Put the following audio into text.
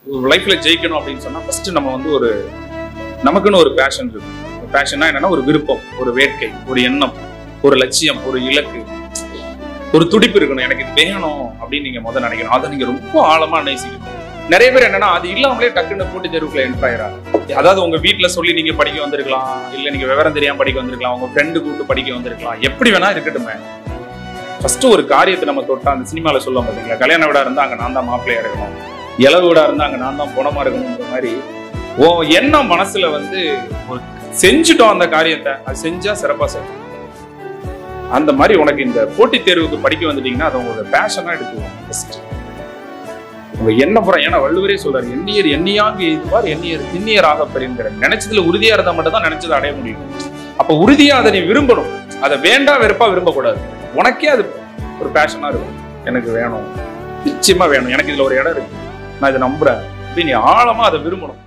லைஃப்ல ஜெயிக்கணும் அப்படின்னு சொன்னா ஃபர்ஸ்ட் நம்ம வந்து ஒரு நமக்குன்னு ஒரு பேஷன் இருக்கு பேஷன்னா என்னன்னா ஒரு விருப்பம் ஒரு வேட்கை ஒரு எண்ணம் ஒரு லட்சியம் ஒரு இலக்கு ஒரு துடிப்பு இருக்கணும் எனக்கு இது வேணும் அப்படின்னு நீங்க முதல்ல நினைக்கணும் அதை நீங்க ரொம்ப ஆழமா நேசிக்கணும் நிறைய பேர் என்னன்னா அது இல்லாமலே டக்குன்னு போட்டி தேர்வுக்குள்ள என்டர் ஆயிராங்க அதாவது உங்க வீட்ல சொல்லி நீங்க படிக்க வந்திருக்கலாம் இல்ல நீங்க விவரம் தெரியாம படிக்க வந்திருக்கலாம் உங்க ஃப்ரெண்டு கூப்பிட்டு படிக்க வந்திருக்கலாம் எப்படி வேணா இருக்கட்டுமே ஃபர்ஸ்ட் ஒரு காரியத்தை நம்ம தொட்டா அந்த சினிமால சொல்லுவோம் பாத்தீங்களா கல்யாண வீடா இருந்தா அங்க நான் தான் மாப்பிள்ளையா இருக்கணும் இளவு வீடா இருந்தா அங்க நான் தான் பணமா இருக்கணுங்கிற மாதிரி ஓ என்ன மனசுல வந்து ஒரு செஞ்சுட்டோம் அந்த காரியத்தை அது செஞ்சா சிறப்பா செய்யும் அந்த மாதிரி உனக்கு இந்த போட்டித் தேர்வுக்கு படிக்க வந்துட்டீங்கன்னா அது உங்களோட பேஷனா எடுத்துக்கோங்க ஃபர்ஸ்ட் உங்க என்ன புறம் ஏன்னா வள்ளுவரே சொல்றாரு எண்ணியர் எண்ணியாக எய்துவார் எண்ணியர் திண்ணியராக பெறுங்கிற நினைச்சதுல உறுதியா இருந்தா மட்டும் தான் நினைச்சதை அடைய முடியும் அப்ப உறுதியா அதை நீ விரும்பணும் அதை வேண்டா வெறுப்பா விரும்பக்கூடாது உனக்கே அது ஒரு பேஷனா இருக்கும் எனக்கு வேணும் நிச்சயமா வேணும் எனக்கு இதுல ஒரு இடம் இருக்கு நான் இதை நம்புறேன் அப்படின்னு நீ ஆழமா அதை விரும்பணும்